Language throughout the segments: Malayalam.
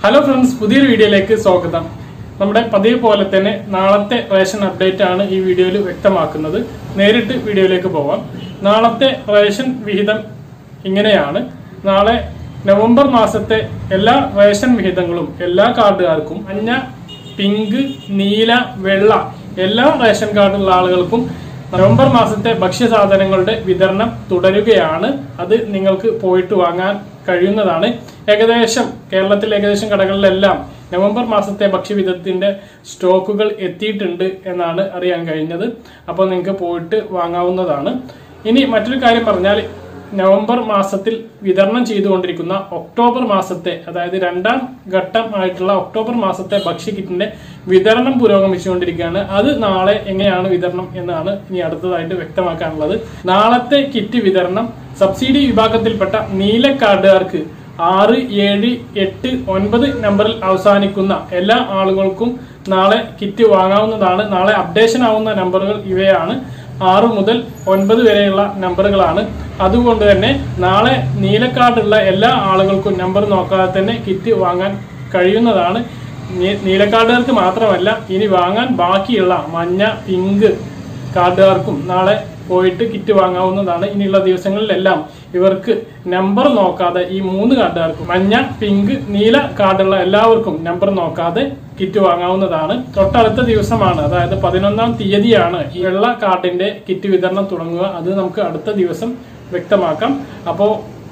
ഹലോ ഫ്രണ്ട്സ് പുതിയൊരു വീഡിയോയിലേക്ക് സ്വാഗതം നമ്മുടെ പതിവ് പോലെ തന്നെ നാളത്തെ റേഷൻ അപ്ഡേറ്റ് ആണ് ഈ വീഡിയോയിൽ വ്യക്തമാക്കുന്നത് നേരിട്ട് വീഡിയോയിലേക്ക് പോവാം നാളത്തെ റേഷൻ വിഹിതം ഇങ്ങനെയാണ് നാളെ നവംബർ മാസത്തെ എല്ലാ റേഷൻ വിഹിതങ്ങളും എല്ലാ കാർഡുകാർക്കും മഞ്ഞ പിങ്ക് നീല വെള്ള എല്ലാ റേഷൻ കാർഡുള്ള ആളുകൾക്കും നവംബർ മാസത്തെ ഭക്ഷ്യസാധനങ്ങളുടെ വിതരണം തുടരുകയാണ് അത് നിങ്ങൾക്ക് പോയിട്ട് വാങ്ങാൻ കഴിയുന്നതാണ് ഏകദേശം കേരളത്തിൽ ഏകദേശം കടകളിലെല്ലാം നവംബർ മാസത്തെ ഭക്ഷ്യവിധത്തിന്റെ സ്റ്റോക്കുകൾ എത്തിയിട്ടുണ്ട് എന്നാണ് അറിയാൻ കഴിഞ്ഞത് അപ്പോൾ നിങ്ങൾക്ക് പോയിട്ട് വാങ്ങാവുന്നതാണ് ഇനി മറ്റൊരു കാര്യം പറഞ്ഞാൽ നവംബർ മാസത്തിൽ വിതരണം ചെയ്തുകൊണ്ടിരിക്കുന്ന ഒക്ടോബർ മാസത്തെ അതായത് രണ്ടാം ഘട്ടം ആയിട്ടുള്ള ഒക്ടോബർ മാസത്തെ ഭക്ഷ്യക്കിറ്റിന്റെ വിതരണം പുരോഗമിച്ചുകൊണ്ടിരിക്കുകയാണ് അത് നാളെ എങ്ങനെയാണ് വിതരണം എന്നാണ് ഇനി അടുത്തതായിട്ട് വ്യക്തമാക്കാനുള്ളത് നാളത്തെ കിറ്റ് വിതരണം സബ്സിഡി വിഭാഗത്തിൽപ്പെട്ട നീല കാർഡുകാർക്ക് ആറ് ഏഴ് എട്ട് ഒൻപത് നമ്പറിൽ അവസാനിക്കുന്ന എല്ലാ ആളുകൾക്കും നാളെ കിറ്റ് വാങ്ങാവുന്നതാണ് നാളെ അപ്ഡേഷൻ ആവുന്ന നമ്പറുകൾ ഇവയാണ് ആറ് മുതൽ ഒൻപത് വരെയുള്ള നമ്പറുകളാണ് അതുകൊണ്ട് തന്നെ നാളെ നീലക്കാർഡുള്ള എല്ലാ ആളുകൾക്കും നമ്പർ നോക്കാതെ തന്നെ കിറ്റ് വാങ്ങാൻ കഴിയുന്നതാണ് നീ- നീലക്കാർഡുകാർക്ക് മാത്രമല്ല ഇനി വാങ്ങാൻ ബാക്കിയുള്ള മഞ്ഞ പിങ്ക് കാർഡുകാർക്കും നാളെ പോയിട്ട് കിറ്റ് വാങ്ങാവുന്നതാണ് ഇനിയുള്ള ദിവസങ്ങളിലെല്ലാം ഇവർക്ക് നമ്പർ നോക്കാതെ ഈ മൂന്ന് കാർഡുകാർക്കും മഞ്ഞ പിങ്ക് നീല കാർഡുള്ള എല്ലാവർക്കും നമ്പർ നോക്കാതെ കിറ്റ് വാങ്ങാവുന്നതാണ് തൊട്ടടുത്ത ദിവസമാണ് അതായത് പതിനൊന്നാം തീയതിയാണ് ഈ വെള്ള കാർഡിന്റെ കിറ്റ് വിതരണം തുടങ്ങുക അത് നമുക്ക് അടുത്ത ദിവസം വ്യക്തമാക്കാം അപ്പോൾ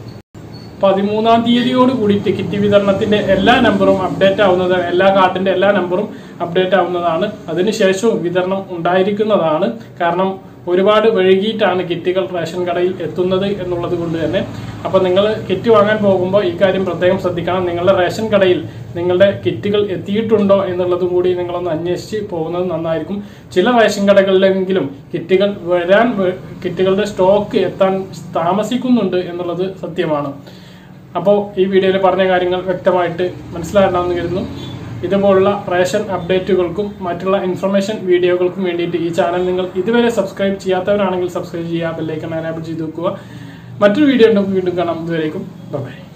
പതിമൂന്നാം തീയതിയോട് കൂടിയിട്ട് കിറ്റ് വിതരണത്തിന്റെ എല്ലാ നമ്പറും അപ്ഡേറ്റ് ആവുന്നത് എല്ലാ കാർഡിന്റെ എല്ലാ നമ്പറും അപ്ഡേറ്റ് ആവുന്നതാണ് അതിനുശേഷവും വിതരണം ഉണ്ടായിരിക്കുന്നതാണ് കാരണം ഒരുപാട് വൈകിട്ടാണ് കിറ്റുകൾ റേഷൻ കടയിൽ എത്തുന്നത് എന്നുള്ളത് കൊണ്ട് തന്നെ അപ്പൊ നിങ്ങൾ കിറ്റ് വാങ്ങാൻ പോകുമ്പോൾ ഈ കാര്യം പ്രത്യേകം ശ്രദ്ധിക്കണം നിങ്ങളുടെ റേഷൻ കടയിൽ നിങ്ങളുടെ കിറ്റുകൾ എത്തിയിട്ടുണ്ടോ എന്നുള്ളതും കൂടി നിങ്ങളൊന്ന് അന്വേഷിച്ച് പോകുന്നത് നന്നായിരിക്കും ചില റേഷൻ കടകളിലെങ്കിലും കിറ്റുകൾ വരാൻ വ- കിറ്റുകളുടെ സ്റ്റോക്ക് എത്താൻ താമസിക്കുന്നുണ്ട് എന്നുള്ളത് സത്യമാണ് അപ്പോൾ ഈ വീഡിയോയിൽ പറഞ്ഞ കാര്യങ്ങൾ വ്യക്തമായിട്ട് മനസ്സിലാകണമെന്ന് കരുതുന്നു ഇതുപോലുള്ള റേഷൻ അപ്ഡേറ്റുകൾക്കും മറ്റുള്ള ഇൻഫർമേഷൻ വീഡിയോകൾക്കും വേണ്ടിയിട്ട് ഈ ചാനൽ നിങ്ങൾ ഇതുവരെ സബ്സ്ക്രൈബ് ചെയ്യാത്തവരാണെങ്കിൽ സബ്സ്ക്രൈബ് ചെയ്യുക ബെല്ലൈക്കൺ എനാബിൾ ചെയ്ത് വെക്കുക മറ്റൊരു വീഡിയോ ഉണ്ടെങ്കിൽ വീണ്ടും കാണാം ഇതുവരേക്കും ബൈ